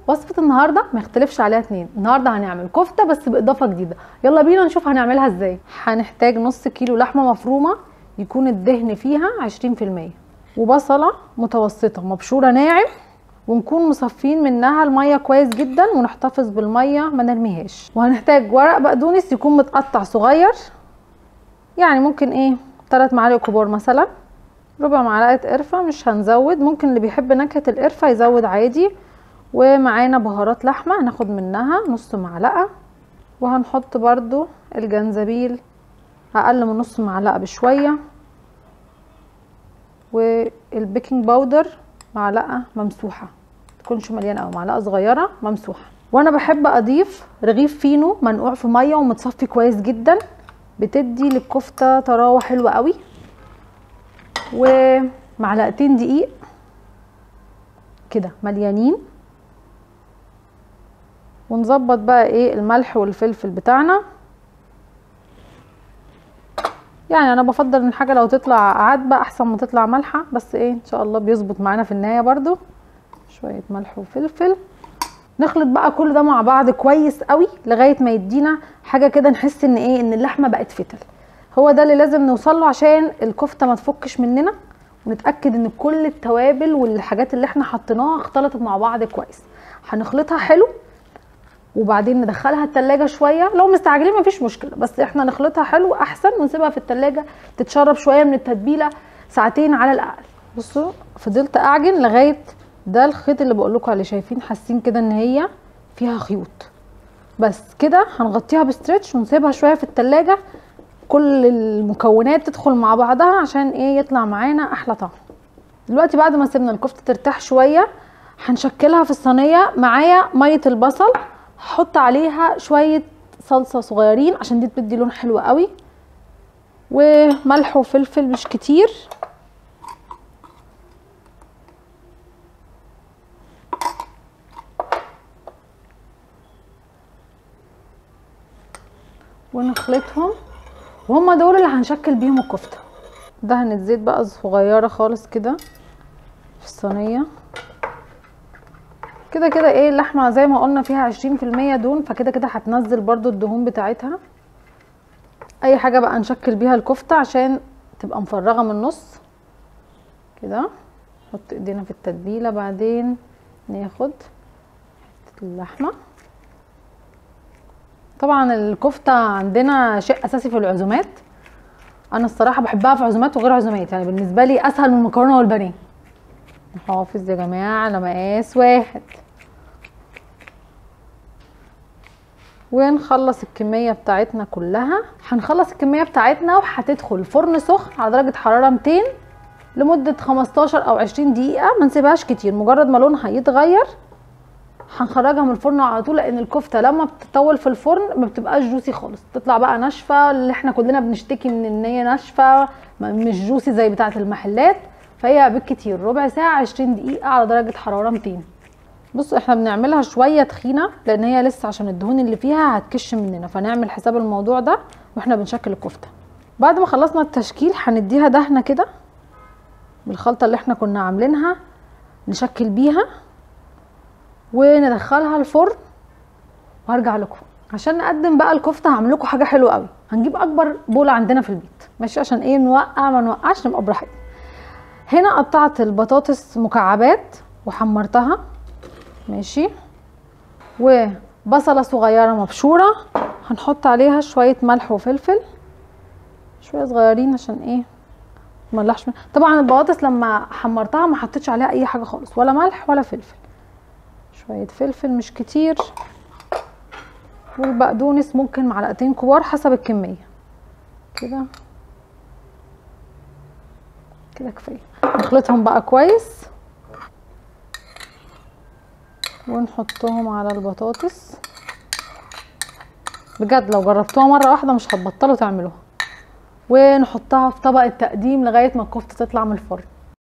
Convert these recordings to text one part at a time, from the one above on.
وصفه النهارده ما يختلفش عليها اتنين النهارده هنعمل كفته بس باضافه جديده يلا بينا نشوف هنعملها ازاي هنحتاج نص كيلو لحمه مفرومه يكون الدهن فيها 20% وبصله متوسطه مبشوره ناعم ونكون مصفين منها الميه كويس جدا ونحتفظ بالميه ما نرميهاش وهنحتاج ورق بقدونس يكون متقطع صغير يعني ممكن ايه 3 معالق كبار مثلا ربع معلقه قرفه مش هنزود ممكن اللي بيحب نكهه القرفه يزود عادي ومعانا بهارات لحمه هناخد منها نص معلقه وهنحط برضو الجنزبيل اقل من نص معلقه بشويه والبيكنج باودر معلقه ممسوحه تكونش مليانه قوي معلقه صغيره ممسوحه وانا بحب اضيف رغيف فينو منقوع في ميه ومتصفي كويس جدا بتدي للكفته طراوه حلوه قوي ومعلقتين دقيق كده مليانين ونظبط بقى ايه الملح والفلفل بتاعنا يعني انا بفضل ان الحاجه لو تطلع عدبه احسن ما تطلع مالحه بس ايه ان شاء الله بيظبط معانا في النهايه برضو شويه ملح وفلفل نخلط بقى كل ده مع بعض كويس قوي لغايه ما يدينا حاجه كده نحس ان ايه ان اللحمه بقت فتل هو ده اللي لازم نوصل له عشان الكفته ما تفكش مننا ونتاكد ان كل التوابل والحاجات اللي احنا حطيناها اختلطت مع بعض كويس هنخلطها حلو وبعدين ندخلها التلاجة شوية لو مستعجلين مفيش مشكلة بس احنا نخلطها حلو احسن ونسيبها في التلاجة تتشرب شوية من التتبيلة ساعتين على الاقل بصوا فضلت اعجن لغاية ده الخيط اللي بقول لكم عليه شايفين حاسين كده ان هي فيها خيوط بس كده هنغطيها بستريتش ونسيبها شوية في التلاجة كل المكونات تدخل مع بعضها عشان ايه يطلع معانا احلى طعم دلوقتي بعد ما سيبنا الكفتة ترتاح شوية هنشكلها في الصينية معايا مية البصل هحط عليها شويه صلصه صغيرين عشان دي بتدي لون حلو قوي وملح وفلفل مش كتير ونخلطهم وهم دول اللي هنشكل بيهم الكفته دهنة زيت بقى صغيره خالص كده في الصينيه كده كده ايه اللحمه زي ما قلنا فيها عشرين في المية دهون فكده كده هتنزل برضو الدهون بتاعتها اي حاجه بقى نشكل بيها الكفته عشان تبقى مفرغه من النص كده نحط ايدينا في التتبيله بعدين ناخد حته اللحمه طبعا الكفته عندنا شيء اساسي في العزومات انا الصراحه بحبها في عزومات وغير عزومات يعني بالنسبه لي اسهل من المكرونه والبانيه نحافظ يا جماعه على مقاس واحد ونخلص الكميه بتاعتنا كلها هنخلص الكميه بتاعتنا وهتدخل فرن سخن على درجه حراره 200 لمده 15 او 20 دقيقه ما نسيبهاش كتير مجرد ما لونها يتغير هنخرجها من الفرن على طول لان الكفته لما بتطول في الفرن ما بتبقاش جوسي خالص تطلع بقى ناشفه اللي احنا كلنا بنشتكي من ان هي ناشفه مش جوسي زي بتاعه المحلات فهي بالكتير ربع ساعه 20 دقيقه على درجه حراره 200 بصوا احنا بنعملها شويه تخينه لان هي لسه عشان الدهون اللي فيها هتكش مننا فنعمل حساب الموضوع ده واحنا بنشكل الكفته بعد ما خلصنا التشكيل هنديها دهنه كده بالخلطه اللي احنا كنا عاملينها نشكل بيها وندخلها الفرن وهرجع لكم عشان نقدم بقى الكفته هعمل لكم حاجه حلوه قوي هنجيب اكبر بوله عندنا في البيت ماشي عشان ايه نوقع ما نوقعش نبقى براحتنا هنا قطعت البطاطس مكعبات وحمرتها ماشي وبصله صغيره مبشوره هنحط عليها شويه ملح وفلفل شويه صغيرين عشان ايه ملحش من... طبعا البطاطس لما حمرتها ما حطيتش عليها اي حاجه خالص ولا ملح ولا فلفل شويه فلفل مش كتير والبقدونس ممكن معلقتين كبار حسب الكميه كده كده كفايه نخلطهم بقى كويس ونحطهم على البطاطس بجد لو جربتوها مره واحده مش هتبطلوا تعملوها ونحطها في طبق التقديم لغايه ما الكفته تطلع من الفرن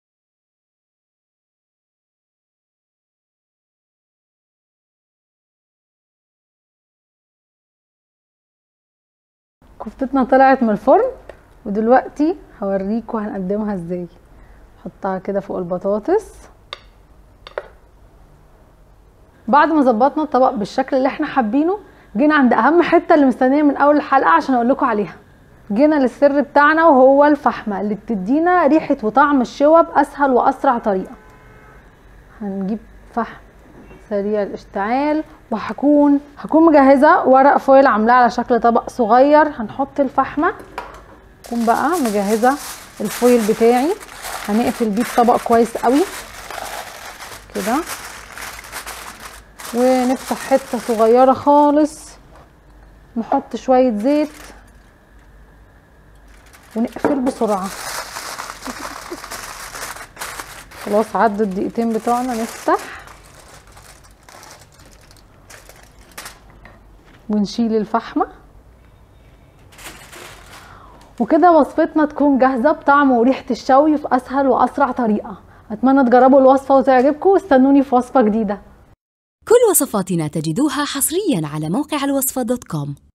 كفتتنا طلعت من الفرن ودلوقتي هوريكم هنقدمها ازاي نحطها كده فوق البطاطس بعد ما ظبطنا الطبق بالشكل اللي احنا حابينه جينا عند اهم حته اللي مستنيه من اول الحلقه عشان اقول لكم عليها جينا للسر بتاعنا وهو الفحمه اللي بتدينا ريحه وطعم الشوى باسهل واسرع طريقه هنجيب فحم سريع الاشتعال وهكون هكون مجهزه ورق فويل عاملاه على شكل طبق صغير هنحط الفحمه اكون بقى مجهزه الفويل بتاعي هنقفل بيه الطبق كويس قوي كده ونفتح حته صغيره خالص نحط شويه زيت ونقفل بسرعه خلاص عدوا الدقيقتين بتوعنا نفتح ونشيل الفحمه وكده وصفتنا تكون جاهزه بطعم وريحه الشوي في اسهل واسرع طريقه اتمنى تجربوا الوصفه وتعجبكم واستنوني في وصفه جديده كل وصفاتنا تجدوها حصريا على موقع الوصفة دوت كوم